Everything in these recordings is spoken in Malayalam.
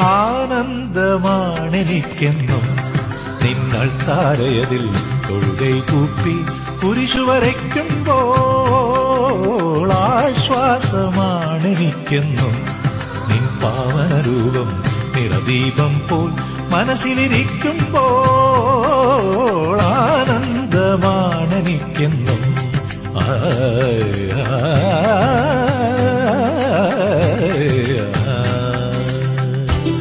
ആനന്ദമാണെനിക്കെന്നും നിങ്ങൾ താരയതിൽ തൊഴുകൈ കൂപ്പി കുരിശു വരയ്ക്കുമ്പോൾ ആശ്വാസമാണെനിക്കെന്നും നിൻ പാവനരൂപം നിറദീപം പോൽ മനസ്സിലിരിക്കുമ്പോൾ ആനന്ദമാണെനിക്കെന്നും ആയ് ആയ് ആയ്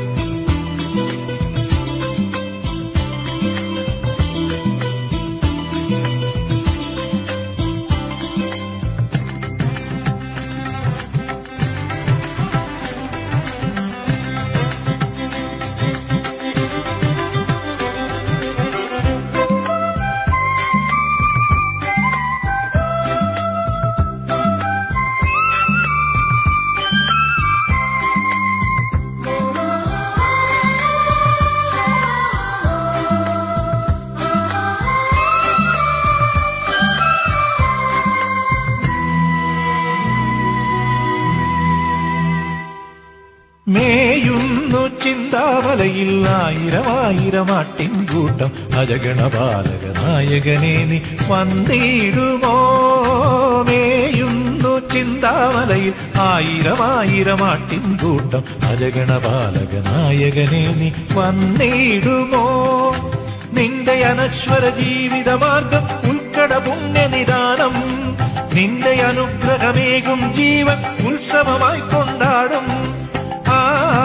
മേയുന്നു ചിന്താമലയിൽ ആയിരമായിരമാട്ടിൻ കൂട്ടം അജഗണപാലക നായകനെ നീ വന്നിടുമോ മേയുന്നു ചിന്താമലയിൽ ആയിരമായിരമാട്ടിൻ കൂട്ടം അജഗണപാലക നായകനെ നീ വന്നിടുമോ നിന്റെ അനശ്വര ജീവിതമാർഗം ഉൾക്കട പുണ്യനിദാനം നിന്റെ അനുഗ്രഹമേകും ജീവൻ ഉത്സവമായി കൊണ്ടാടും ആ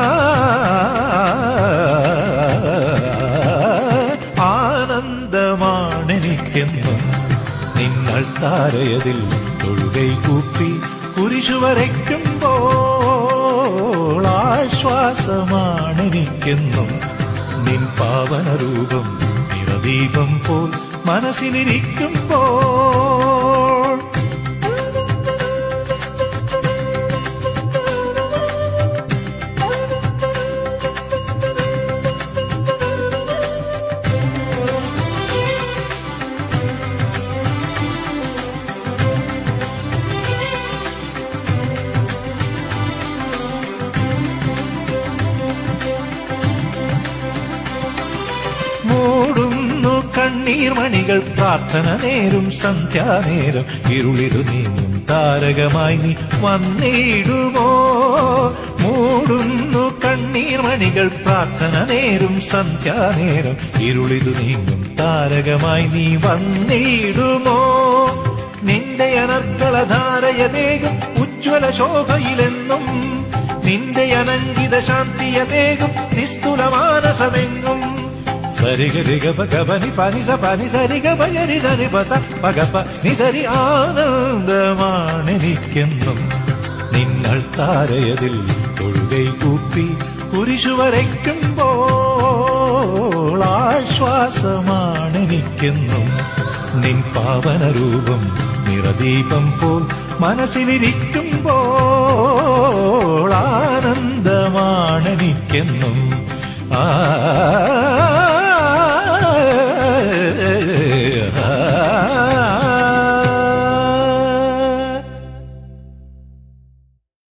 ആനന്ദമാണെനിക്കെന്നും നിങ്ങൾ താരയതിൽ തൊഴുകൈ കൂപ്പി കുരിശു വരയ്ക്കുമ്പോൾ ആശ്വാസമാണെനിക്കെന്നും നിൻ പാവനരൂപം നിറദീപം പോൽ മനസ്സിലിരിക്കുമ്പോൾ മൂടുന്നു കണ്ണീർ മണികൾ പ്രാർത്ഥന നേരും സന്ധ്യാനേരം ഇരുളിരു നീങ്ങും താരകമായി നീ വന്നിടുമോ മൂടുന്നു കണ്ണീർ മണികൾ പ്രാർത്ഥന നേരും സന്ധ്യാനേരം ഇരുളിതു നീങ്ങും താരകമായി നീ വന്നിടുമോ നിന്റെ അനർക്കളധാരയതേകും ഉജ്ജ്വല ശോഭയിലെന്നും നിന്റെ അനങ്കിത ശാന്തിയതേകും നിസ്തുല മാനസമെങ്ങും സരിഗരിഗ പനി പനി സ പനി സരിഗ പയരി സരി പസ പകപ്പ നിസരി ആനന്ദമാണെനിക്കെന്നും നിങ്ങൾ താരയതിൽ തൊഴുകൈ കൂപ്പി കുരിശു വരയ്ക്കുമ്പോൾ ആശ്വാസമാണെനിക്കെന്നും നിൻ പാവനരൂപം നിറദീപം പോൽ മനസ്സിലിരിക്കുമ്പോൾ ആനന്ദമാണെനിക്കെന്നും ആ